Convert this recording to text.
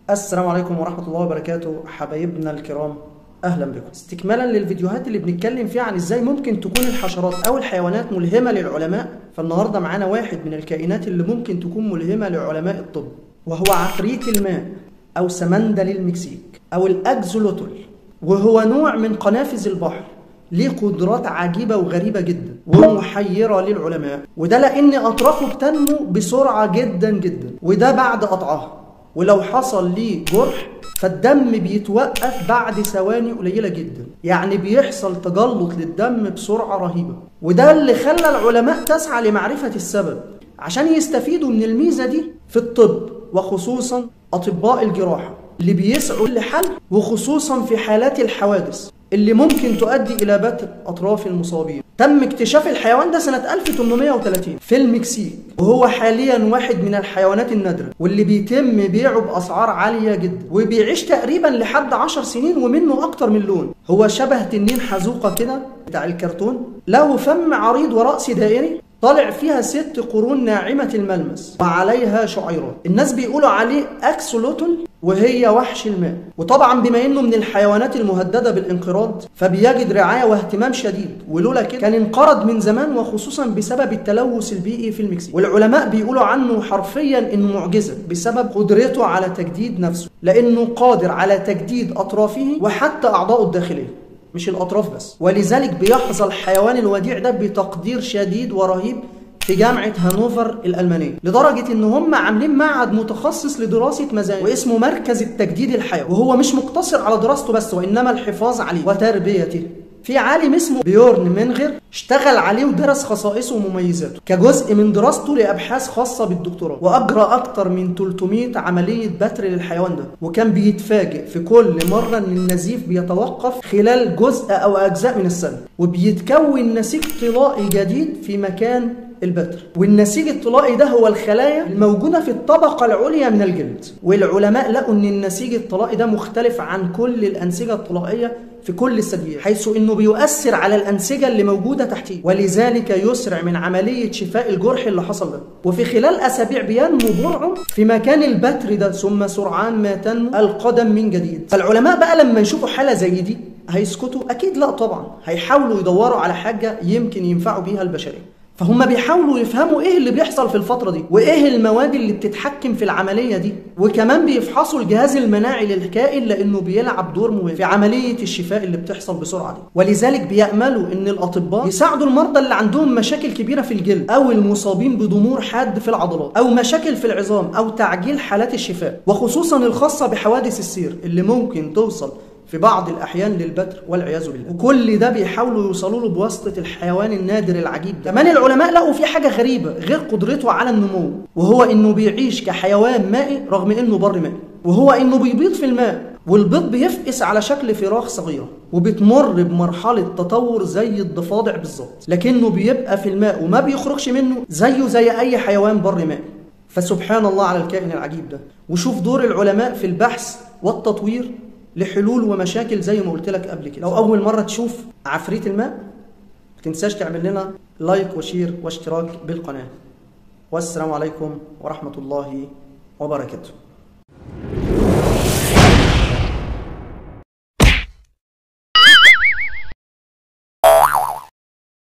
السلام عليكم ورحمة الله وبركاته حبايبنا الكرام أهلا بكم استكمالا للفيديوهات اللي بنتكلم فيها عن إزاي ممكن تكون الحشرات أو الحيوانات ملهمة للعلماء فالنهاردة معانا واحد من الكائنات اللي ممكن تكون ملهمة لعلماء الطب وهو عفريت الماء أو سمندل المكسيك أو الأكزولوتل وهو نوع من قنافذ البحر ليه قدرات عجيبة وغريبة جدا ومحيرة للعلماء وده لأن أطرافه بتنمو بسرعة جدا جدا وده بعد قطعها ولو حصل ليه جرح فالدم بيتوقف بعد ثواني قليلة جدا يعني بيحصل تجلط للدم بسرعة رهيبة وده اللي خلى العلماء تسعى لمعرفة السبب عشان يستفيدوا من الميزة دي في الطب وخصوصا أطباء الجراحة اللي بيسعوا لحل وخصوصا في حالات الحوادث اللي ممكن تؤدي إلى بتر أطراف المصابين تم اكتشاف الحيوان ده سنة 1830 في المكسيك وهو حاليا واحد من الحيوانات النادرة واللي بيتم بيعه بأسعار عالية جدا وبيعيش تقريبا لحد 10 سنين ومنه أكتر من لون هو شبه تنين حزوقة كده بتاع الكرتون له فم عريض ورأس دائري طالع فيها ست قرون ناعمة الملمس وعليها شعيرات الناس بيقولوا عليه أكسولوتل وهي وحش الماء وطبعا بما انه من الحيوانات المهددة بالانقراض فبيجد رعاية واهتمام شديد ولولا كده كان انقرض من زمان وخصوصا بسبب التلوث البيئي في المكسيك والعلماء بيقولوا عنه حرفيا انه معجزة بسبب قدرته على تجديد نفسه لانه قادر على تجديد اطرافه وحتى اعضائه الداخلية مش الأطراف بس ولذلك بيحظى الحيوان الوديع ده بتقدير شديد ورهيب في جامعة هانوفر الألمانية لدرجة إن هم عاملين معهد متخصص لدراسة مزايا واسمه مركز التجديد الحيوي وهو مش مقتصر على دراسته بس وإنما الحفاظ عليه وتربيته في عالم اسمه بيورن منغر اشتغل عليه ودرس خصائصه ومميزاته كجزء من دراسته لابحاث خاصه بالدكتوراه واجرى اكتر من 300 عمليه بتر للحيوان ده وكان بيتفاجئ في كل مره ان النزيف بيتوقف خلال جزء او اجزاء من السنه وبيتكون نسيج طلائي جديد في مكان البتر والنسيج الطلائي ده هو الخلايا الموجودة في الطبقة العليا من الجلد والعلماء لقوا ان النسيج الطلائي ده مختلف عن كل الأنسجة الطلائية في كل الثدييات حيث انه بيؤثر على الأنسجة اللي موجودة تحتيه ولذلك يسرع من عملية شفاء الجرح اللي حصل ده وفي خلال أسابيع بينمو برعه في مكان البتر ده ثم سرعان ما تنمو القدم من جديد فالعلماء بقى لما يشوفوا حالة زي دي هيسكتوا أكيد لا طبعا هيحاولوا يدوروا على حاجة يمكن ينفعوا بيها البشرية فهم بيحاولوا يفهموا ايه اللي بيحصل في الفترة دي وايه المواد اللي بتتحكم في العملية دي وكمان بيفحصوا الجهاز المناعي للكائن لانه بيلعب دور مهم في عملية الشفاء اللي بتحصل بسرعة دي ولذلك بيأملوا ان الاطباء يساعدوا المرضى اللي عندهم مشاكل كبيرة في الجلد او المصابين بضمور حاد في العضلات او مشاكل في العظام او تعجيل حالات الشفاء وخصوصا الخاصة بحوادث السير اللي ممكن توصل في بعض الأحيان للبتر والعياذ بالله وكل ده بيحاولوا يوصلوا له بواسطة الحيوان النادر العجيب ده كمان العلماء لقوا في حاجة غريبة غير قدرته على النمو وهو إنه بيعيش كحيوان مائي رغم إنه بر مائي وهو إنه بيبيض في الماء والبيض بيفقس على شكل فراخ صغيرة وبتمر بمرحلة تطور زي الضفادع بالظبط لكنه بيبقى في الماء وما بيخرجش منه زيه زي أي حيوان بر مائي فسبحان الله على الكائن العجيب ده وشوف دور العلماء في البحث والتطوير لحلول ومشاكل زي ما قلت لك قبل كده لو اول مره تشوف عفريت الماء ما تنساش تعمل لنا لايك وشير واشتراك بالقناه والسلام عليكم ورحمه الله وبركاته